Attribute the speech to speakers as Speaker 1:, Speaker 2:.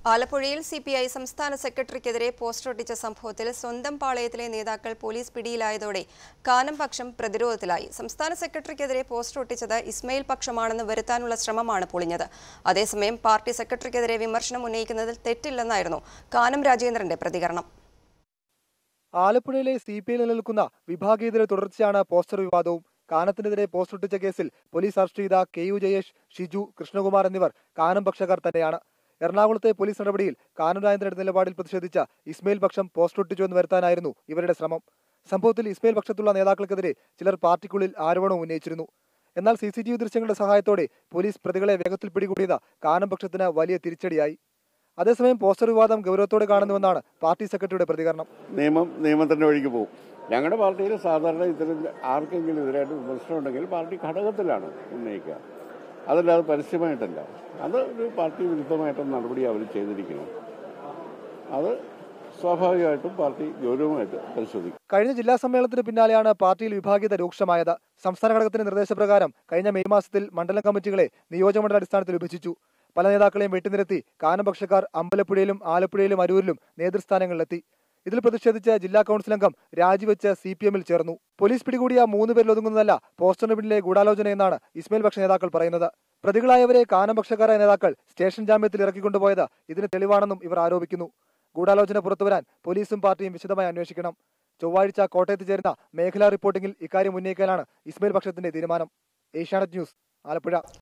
Speaker 1: ആലപ്പുഴയിൽ C P I സംസ്ഥാന സെക്രട്ടറിക്കെതിരെ poster ഒട്ടിച്ച സംഭവത്തിൽ സ്വന്തം പാളയത്തിലെ നേതാക്കൾ പോലീസ് പിടിയിലായതോടെ കാനം പക്ഷം പ്രതിരോധത്തിലായി സംസ്ഥാന സെക്രട്ടറിക്കെതിരെ പോസ്റ്റർ ഒട്ടിച്ചത് ഇസ്മയിൽ പക്ഷമാണെന്ന് വരുത്താനുള്ള ശ്രമമാണ് പൊളിഞ്ഞത് അതേസമയം പാർട്ടി സെക്രട്ടറിക്കെതിരെ വിമർശനം ഉന്നയിക്കുന്നതിൽ തെറ്റില്ലെന്നായിരുന്നു കാനം രാജേന്ദ്രന്റെ പ്രതികരണം
Speaker 2: ആലപ്പുഴയിലെ സി പി ഐ നിലനിൽക്കുന്ന വിഭാഗീയതയുടെ തുടർച്ചയാണ് പോസ്റ്റർ വിവാദവും കാനത്തിനെതിരെ പോസ്റ്റർ ഒട്ടിച്ച കേസിൽ പോലീസ് അറസ്റ്റ് ചെയ്ത കെ യു ജയേഷ് ഷിജു കൃഷ്ണകുമാർ എന്നിവർ കാനം പക്ഷക്കാർ തന്നെയാണ് എറണാകുളത്തെ പോലീസ് നടപടിയിൽ കാനം രാജേന്ദ്രന്റെ നിലപാടിൽ പ്രതിഷേധിച്ച ഇസ്മയിൽ പക്ഷം പോസ്റ്റർ ഒട്ടിച്ചു എന്ന് വരുത്താനായിരുന്നു ഇവരുടെ ശ്രമം സംഭവത്തിൽ ഇസ്മയിൽ പക്ഷത്തുള്ള നേതാക്കൾക്കെതിരെ ചിലർ പാർട്ടിക്കുള്ളിൽ ആരോപണവും ഉന്നയിച്ചിരുന്നു എന്നാൽ സി സി ടി വി ദൃശ്യങ്ങളുടെ സഹായത്തോടെ പോലീസ് പ്രതികളെ വേഗത്തിൽ പിടികൂടിയത് കാനം പക്ഷത്തിന് വലിയ തിരിച്ചടിയായി അതേസമയം പോസ്റ്റർ വിവാദം ഗൗരവത്തോടെ കാണുന്നുവെന്നാണ് പാർട്ടി സെക്രട്ടറിയുടെ പ്രതികരണം
Speaker 3: നിയമം നിയമത്തിന്റെ വഴിക്ക് പോകും ഞങ്ങളുടെ പാർട്ടിയിൽ സാധാരണ ഇത്തരം ആർക്കെങ്കിലും എതിരായിട്ട് വിമർശനം ഉണ്ടെങ്കിൽ പാർട്ടി ഘടകത്തിലാണ് ഉന്നയിക്കുക അതല്ലാതെ പരസ്യമായിട്ടല്ല അത് ഒരു പാർട്ടി വിരുദ്ധമായിട്ടുള്ള നടപടി അവർ ചെയ്തിരിക്കണം അത് സ്വാഭാവികമായിട്ടും പാർട്ടി ഗൗരവമായിട്ട് പരിശോധിക്കും
Speaker 2: കഴിഞ്ഞ ജില്ലാ സമ്മേളനത്തിന് പിന്നാലെയാണ് പാർട്ടിയിൽ വിഭാഗീയത രൂക്ഷമായത് സംസ്ഥാന ഘടകത്തിന്റെ നിർദ്ദേശപ്രകാരം കഴിഞ്ഞ മെയ് മാസത്തിൽ മണ്ഡലം കമ്മിറ്റികളെ നിയോജകമണ്ഡല അടിസ്ഥാനത്തിൽ വിഭജിച്ചു പല നേതാക്കളെയും വെട്ടിനിരത്തി കാനപക്ഷക്കാർ അമ്പലപ്പുഴയിലും ആലപ്പുഴയിലും അരൂരിലും നേതൃസ്ഥാനങ്ങളിലെത്തി ഇതിൽ പ്രതിഷേധിച്ച് ജില്ലാ കൌൺസിൽ അംഗം രാജിവെച്ച് സി പി എമ്മിൽ ചേർന്നു പോലീസ് പിടികൂടിയ മൂന്ന് പേരിൽ ഒതുങ്ങുന്നതല്ല പോസ്റ്ററിന് പിന്നിലെ ഗൂഢാലോചനയെന്നാണ് ഇസ്മയിൽ പക്ഷ നേതാക്കൾ പറയുന്നത് പ്രതികളായവരെ കാനപക്ഷക്കാരായ നേതാക്കൾ സ്റ്റേഷൻ ജാമ്യത്തിൽ ഇറക്കിക്കൊണ്ടുപോയത് ഇതിന് തെളിവാണെന്നും ഇവർ ആരോപിക്കുന്നു ഗൂഢാലോചന പുറത്തുവരാൻ പോലീസും പാർട്ടിയും വിശദമായി അന്വേഷിക്കണം ചൊവ്വാഴ്ച കോട്ടയത്ത് ചേരുന്ന മേഖലാ റിപ്പോർട്ടിംഗിൽ ഇക്കാര്യം ഉന്നയിക്കാനാണ് ഇസ്മയിൽ പക്ഷത്തിന്റെ തീരുമാനം ഏഷ്യാനെറ്റ് ന്യൂസ് ആലപ്പുഴ